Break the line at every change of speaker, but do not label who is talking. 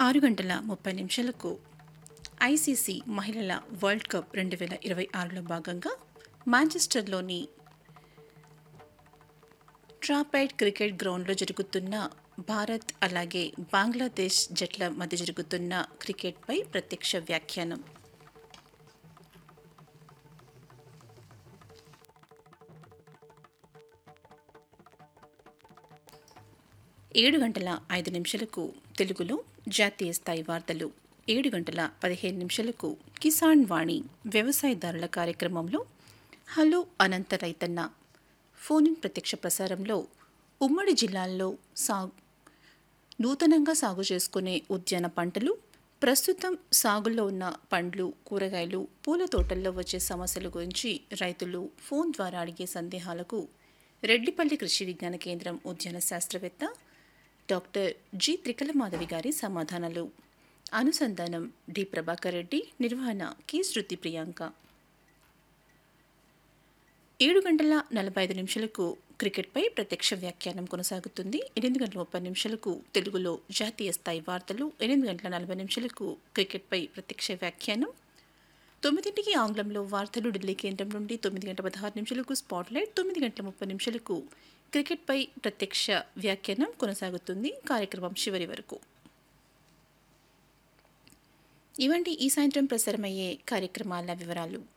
ఆరు గంటల ముప్పై నిమిషాలకు ఐసీసీ మహిళల వరల్డ్ కప్ రెండు వేల ఇరవై ఆరులో భాగంగా మాంచెస్టర్లోని ట్రాపైడ్ క్రికెట్ గ్రౌండ్లో జరుగుతున్న భారత్ అలాగే బంగ్లాదేశ్ జట్ల మధ్య జరుగుతున్న క్రికెట్పై ప్రత్యక్ష వ్యాఖ్యానం ఏడు గంటల ఐదు నిమిషాలకు తెలుగులో జాతీయ స్థాయి వార్తలు ఏడు గంటల పదిహేను నిమిషాలకు కిసాన్ వాణి వ్యవసాయదారుల కార్యక్రమంలో హలో అనంత రైతన్న ఫోన్ ఇన్ ప్రత్యక్ష ప్రసారంలో ఉమ్మడి జిల్లాల్లో సాగు నూతనంగా సాగు చేసుకునే ఉద్యాన పంటలు ప్రస్తుతం సాగులో ఉన్న పండ్లు కూరగాయలు పూల తోటల్లో వచ్చే సమస్యల గురించి రైతులు ఫోన్ ద్వారా అడిగే సందేహాలకు రెడ్డిపల్లి కృషి విజ్ఞాన కేంద్రం ఉద్యాన శాస్త్రవేత్త డాక్టర్ జి త్రికలమాధవి గారి సమాధానాలు అనుసంధానం డి ప్రభాకర్ రెడ్డి నిర్వహణ కి శృతి ప్రియాంక ఏడు గంటల నలభై ఐదు నిమిషాలకు క్రికెట్పై ప్రత్యక్ష వ్యాఖ్యానం కొనసాగుతుంది ఎనిమిది గంటల ముప్పై నిమిషాలకు తెలుగులో జాతీయ స్థాయి వార్తలు ఎనిమిది గంటల నలభై నిమిషాలకు క్రికెట్పై ప్రత్యక్ష వ్యాఖ్యానం తొమ్మిదింటికి ఆంగ్లంలో వార్తలు ఢిల్లీ కేంద్రం నుండి తొమ్మిది గంటల పదహారు నిమిషాలకు స్పాట్లైట్ తొమ్మిది గంటల ముప్పై నిమిషాలకు క్రికెట్పై ప్రత్యక్ష వ్యాఖ్యానం కొనసాగుతుంది కార్యక్రమం చివరి వరకు ఇవంటి ఈ సాయంత్రం ప్రసారమయ్యే కార్యక్రమాల వివరాలు